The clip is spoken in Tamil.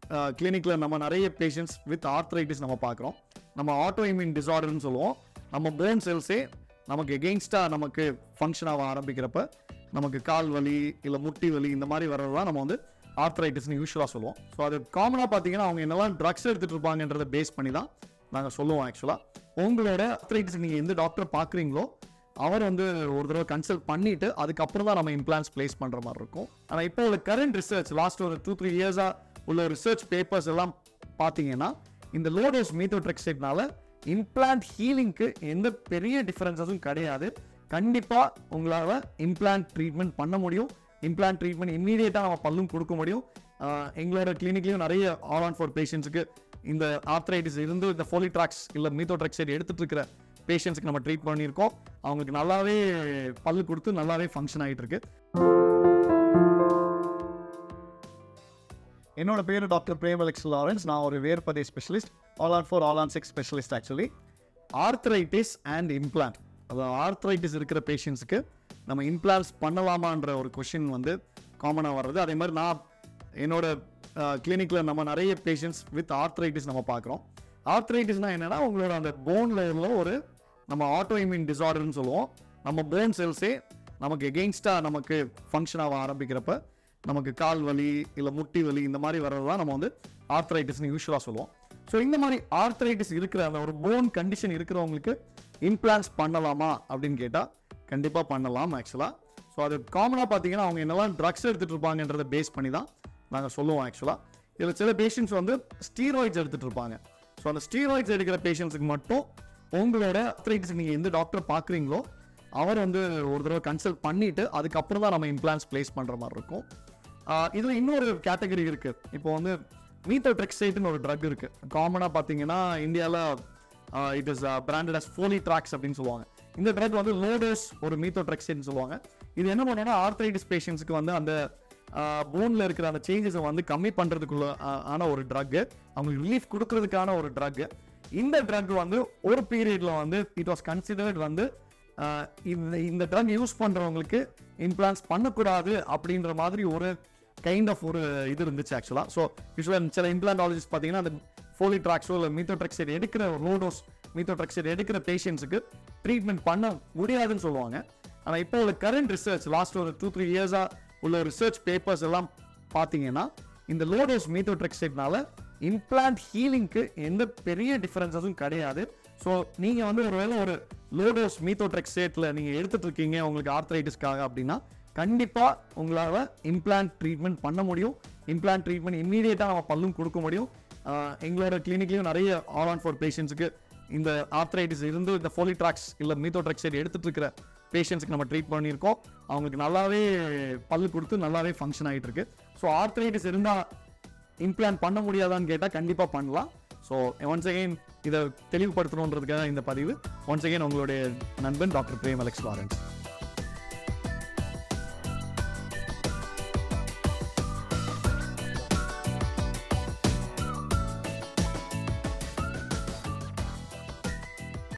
கிளினிக்கில் நம்ம நிறைய பேஷண்ட்ஸ் வித் ஆர்த்ரைட்டிஸ் நம்ம பார்க்குறோம் நம்ம ஆட்டோ இம்யூன் டிசார்டர்னு சொல்லுவோம் நம்ம போன் செல்ஸே நமக்கு எகெயின்ஸ்டாக நமக்கு ஃபங்க்ஷன் ஆக ஆரம்பிக்கிறப்ப நமக்கு கால் வலி இல்லை முட்டி வலி இந்த மாதிரி வர்றதுதான் நம்ம வந்து ஆர்த்ரைட்டிஸ்னு யூஸ்வலாக சொல்லுவோம் ஸோ அது காமனாக பார்த்தீங்கன்னா அவங்க என்னெல்லாம் ட்ரக்ஸ் எடுத்துகிட்டு இருப்பாங்கன்றதை பேஸ் பண்ணி தான் நாங்கள் சொல்லுவோம் ஆக்சுவலாக உங்களோட ஆர்த்ரைட்டிஸ் நீங்கள் எந்த டாக்டர் பார்க்குறீங்களோ அவர் வந்து ஒரு தடவை கன்சல்ட் பண்ணிட்டு அதுக்கப்புறம் தான் நம்ம இம்ப்ளான்ஸ் பிளேஸ் பண்ணுற மாதிரி இருக்கும் ஆனால் இப்போ உள்ள கரண்ட் ரிசர்ச் லாஸ்ட் ஒரு டூ த்ரீ இயர்ஸாக உள்ள ரிசர்ச் பேப்பர்ஸ் எல்லாம் பார்த்தீங்கன்னா இந்த லோடோஸ் மீத்தோட்ரெக்சைட்னால இம்ப்ளான்ட் ஹீலிங்க்கு எந்த பெரிய டிஃபரன்ஸஸும் கிடையாது கண்டிப்பாக உங்களால் இம்ப்ளான்ட் ட்ரீட்மெண்ட் பண்ண முடியும் இம்ப்ளான்ட் ட்ரீட்மெண்ட் இம்மீடியட்டாக நம்ம பல்லும் கொடுக்க முடியும் ஆஹ் எங்களோட கிளினிக்லையும் நிறைய ஆல் ஆன் ஃபார் பேஷண்ட்ஸுக்கு இந்த ஆர்த்ரைட்டிஸ் இருந்து இந்த ஃபோலிட்ராக்ஸ் இல்லை மீத்தோட்ரெக்சைட் எடுத்துட்டு இருக்கிற பேஷண்ட்ஸ்க்கு நம்ம ட்ரீட் பண்ணியிருக்கோம் அவங்களுக்கு நல்லாவே பல்லு கொடுத்து நல்லாவே ஃபங்க்ஷன் ஆகிட்டு இருக்கு என்னோட பேர் டாக்டர் பிரேம் அலெக்ஸ் லாரன்ஸ் நான் ஒரு வேர்பதே specialist all on four all on six specialist actually arthritis and implant அதாவது ஆர்த்ரைட்டிஸ் இருக்கிற பேஷண்ட்ஸுக்கு நம்ம இம்ப்ளான்ஸ் பண்ணலாமான்ற ஒரு கொஷின் வந்து காமனாக வர்றது அதே மாதிரி நான் என்னோட கிளினிக்கில் நம்ம நிறைய பேஷண்ட்ஸ் வித் ஆர்த்ரைட்டிஸ் நம்ம பார்க்குறோம் ஆர்த்ரைட்டிஸ்னால் என்னென்னா உங்களோட அந்த போன் லெவலில் ஒரு நம்ம ஆட்டோ இம்யூன் டிசார்டர்னு சொல்லுவோம் நம்ம போன் செல்ஸே நமக்கு எகெயின்ஸ்டாக நமக்கு ஃபங்க்ஷன் ஆக ஆரம்பிக்கிறப்ப நமக்கு கால் வலி இல்லை முட்டி வலி இந்த மாதிரி வர்றது தான் நம்ம வந்து ஆர்த்ரைட்டிஸ்னு யூஸ்வலாக சொல்லுவோம் ஸோ இந்த மாதிரி ஆர்த்ரைட்டிஸ் இருக்கிற அந்த ஒரு போன் கண்டிஷன் இருக்கிறவங்களுக்கு இம்ப்ளான்ஸ் பண்ணலாமா அப்படின்னு கேட்டால் கண்டிப்பாக பண்ணலாம் ஆக்சுவலாக ஸோ அது காமனாக பார்த்தீங்கன்னா அவங்க என்னெல்லாம் ட்ரக்ஸ் எடுத்துகிட்டு இருப்பாங்கன்றதை பேஸ் பண்ணி தான் நாங்கள் சொல்லுவோம் ஆக்சுவலாக இதில் சில பேஷண்ட்ஸ் வந்து ஸ்டீராய்ட்ஸ் எடுத்துகிட்டு இருப்பாங்க ஸோ அந்த ஸ்டீராய்ட்ஸ் எடுக்கிற பேஷண்ட்ஸுக்கு மட்டும் உங்களோட ஆர்த்ரைட்டிஸ் நீங்கள் எந்த டாக்டர் பார்க்குறீங்களோ அவர் வந்து ஒரு தடவை கன்சல்ட் பண்ணிவிட்டு அதுக்கப்புறம் தான் நம்ம இம்ப்ளான்ஸ் ப்ளேஸ் பண்ணுற மாதிரி இருக்கும் இதில் இன்னொரு கேட்டகரி இருக்குது இப்போ வந்து மீத்தோட்ரெக்சைட்னு ஒரு ட்ரக் இருக்குது காமனாக பார்த்தீங்கன்னா இந்தியாவில் it is branded as Foley tracks அப்படின்னு சொல்லுவாங்க இந்த ட்ரக் வந்து லோடோஸ் ஒரு மீத்தோட்ரெக்சைட்னு சொல்லுவாங்க இது என்ன பண்ணுன்னா ஆர்த்ரைட்டிஸ் பேஷண்ட்ஸ்க்கு வந்து அந்த போனில் இருக்கிற அந்த சேஞ்சஸை வந்து கம்மி பண்ணுறதுக்குள்ள ஆன ஒரு ட்ரக்கு அவங்களுக்கு ரிலீஃப் கொடுக்கறதுக்கான ஒரு ட்ரக்கு இந்த ட்ரக் வந்து ஒரு பீரியடில் வந்து இட் வாஸ் கன்சிடர்ட் வந்து ஆஹ் இந்த இந்த ட்ரக் யூஸ் பண்ணுறவங்களுக்கு இம்ப்ளான்ஸ் பண்ணக்கூடாது அப்படின்ற மாதிரி ஒரு கைண்ட் ஆஃப் ஒரு இது இருந்துச்சு ஆக்சுவலாக ஸோ யூஸ்வலாக சில இம்ப்ளான்டாலஜிஸ்ட் பார்த்தீங்கன்னா அந்த ஃபோலிட்ராக்ஸோ இல்லை மீத்தோட்ரெக்சைட் எடுக்கிற லோடோஸ் மீத்தோட்ரெக்சைட் எடுக்கிற பேஷண்ட்ஸுக்கு ட்ரீட்மெண்ட் பண்ண முடியாதுன்னு சொல்லுவாங்க ஆனால் இப்போ உள்ள கரண்ட் ரிசர்ச் லாஸ்ட் ஒரு டூ த்ரீ இயர்ஸாக உள்ள ரிசர்ச் பேப்பர்ஸ் எல்லாம் பார்த்தீங்கன்னா இந்த லோடோஸ் மீத்தோட்ரெக்சைட்னால இம்ப்ளான்ட் ஹீலிங்க்கு எந்த பெரிய டிஃபரன்ஸஸும் கிடையாது ஸோ நீங்கள் வந்து ஒருவேளை ஒரு லோடோஸ் மீத்தோட்ரெக்சேட்டில் நீங்கள் எடுத்துட்டு இருக்கீங்க உங்களுக்கு ஆர்த்ரைட்டிஸ்க்காக அப்படின்னா கண்டிப்பாக உங்களால் இம்ப்ளான்ட் ட்ரீட்மெண்ட் பண்ண முடியும் இம்ப்ளான்ட் ட்ரீட்மெண்ட் இம்மீடியட்டாக நம்ம பல்லும் கொடுக்க முடியும் ஆஹ் எங்களோட கிளினிக்லையும் நிறைய ஆல் ஆன் ஃபார் பேஷண்ட்ஸுக்கு இந்த ஆர்த்ரைட்டிஸ் இருந்து இந்த ஃபோலிட்ராக்ஸ் இல்லை மீத்தோட்ரெக்சைட் எடுத்துட்டு இருக்கிற பேஷண்ட்ஸ்க்கு நம்ம ட்ரீட் பண்ணியிருக்கோம் அவங்களுக்கு நல்லாவே பல்லு கொடுத்து நல்லாவே ஃபங்க்ஷன் ஆகிட்டு இருக்கு ஸோ ஆர்த்ரைட்டிஸ் இருந்தால் இம்ப்ளான்ட் பண்ண முடியாதான்னு கேட்டால் கண்டிப்பாக பண்ணலாம் ஸோ ஒன்ஸ் அகைன் இதை தெளிவுபடுத்தணுன்றதுக்காக இந்த பதிவு ஒன்ஸ் அகைன் உங்களுடைய நண்பன் டாக்டர் பிரேம் அலெக்ஸ் லாரன்ஸ்